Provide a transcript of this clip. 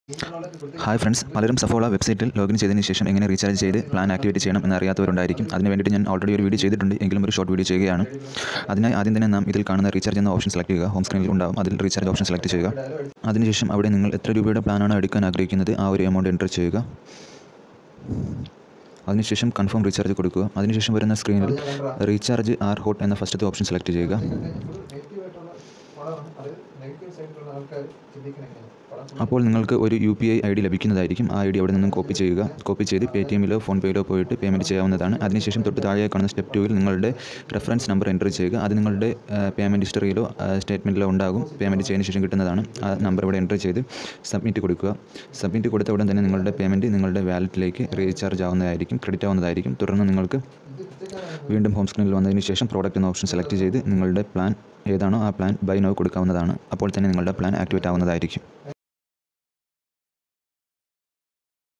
hi friends പലരും സഫോള വെബ്സൈറ്റിൽ login ചെയ്തതിന് ശേഷം എങ്ങനെ റീചാർജ് ചെയ്ത് പ്ലാൻ ആക്ടിവേറ്റ് ചെയ്യണം എന്ന് അറിയാത്തവരുണ്ടായിരിക്കും അതിന് വേണ്ടിയിട്ട് ഞാൻ ഓൾറെഡി ഒരു വീഡിയോ ചെയ്തിട്ടുണ്ട് എങ്കിലും ഒരു ഷോർട്ട് വീഡിയോ ചെയ്യുകയാണ് അതിനായി ആദ്യം തന്നെ നാം ഇതിൽ കാണുന്ന റീചാർജ് എന്ന ഓപ്ഷൻ സെലക്ട് ചെയ്യുക ഹോം സ്ക്രീനിൽ ഉണ്ടാവും അതിൽ റീചാർജ് ഓപ്ഷൻ സെലക്ട് ചെയ്യുക അതിനുശേഷം അവിടെ നിങ്ങൾ എത്ര രൂപയുടെ പ്ലാനാണ് എടുക്കാൻ ആഗ്രഹിക്കുന്നത് ആ ഒരു എമൗണ്ട് എൻ്റർ ചെയ്യുക അതിനുശേഷം കൺഫേം റീചാർജ് കൊടുക്കുക അതിനുശേഷം വരുന്ന സ്ക്രീനിൽ റീചാർജ് ആർ ഹോട്ട് എന്ന ഫസ്റ്റത്തെ ഓപ്ഷൻ സെലക്ട് ചെയ്യുക നെഗറ്റീവായിട്ടുള്ള പടമാണ് അത് നെഗറ്റീവ് സൈഡിലുള്ള ആൾക്കാർ ചിന്തിക്കണമെങ്കിൽ പടം അപ്പോൾ നിങ്ങൾക്ക് ഒരു U P I I D ലഭിക്കുന്നതായിരിക്കും ആ ഐ ഡി അവിടെ നിന്നും കോപ്പി ചെയ്യുക കോപ്പി ചെയ്ത് പേ ടി എമ്മിലോ ഫോൺ പേയിലോ പോയിട്ട് പേയ്മെൻറ്റ് ചെയ്യാവുന്നതാണ് അതിനുശേഷം തൊട്ട് താഴെ കാണുന്ന സ്റ്റെപ്പ് ടുവിൽ നിങ്ങളുടെ റെഫറൻസ് നമ്പർ എൻ്റർ ചെയ്യുക അത് നിങ്ങളുടെ പേയ്മെൻറ്റ് ഹിസ്റ്ററിയിലോ സ്റ്റേറ്റ്മെൻറ്റിലോ ഉണ്ടാകും പേയ്മെൻറ്റ് ചെയ്തതിന് ശേഷം കിട്ടുന്നതാണ് ആ നമ്പർ ഇവിടെ എൻ്റർ ചെയ്ത് സബ്മിറ്റ് കൊടുക്കുക സബ്മിറ്റ് കൊടുത്ത ഉടൻ തന്നെ നിങ്ങളുടെ പേയ്മെൻറ്റ് നിങ്ങളുടെ വാലറ്റിലേക്ക് റീചാർജ് ആവുന്നതായിരിക്കും ക്രെഡിറ്റ് ആവുന്നതായിരിക്കും തുടർന്ന് നിങ്ങൾക്ക് വീണ്ടും ഹോം സ്ക്രീനിൽ വന്നതിന് ശേഷം പ്രോഡക്റ്റ് എന്ന ഓപ്ഷൻ സെലക്ട് ചെയ്ത് നിങ്ങളുടെ പ്ലാൻ ഏതാണോ ആ പ്ലാൻ ബൈ നോ കൊടുക്കാവുന്നതാണ് അപ്പോൾ തന്നെ നിങ്ങളുടെ പ്ലാൻ ആക്ടിവേറ്റ് ആവുന്നതായിരിക്കും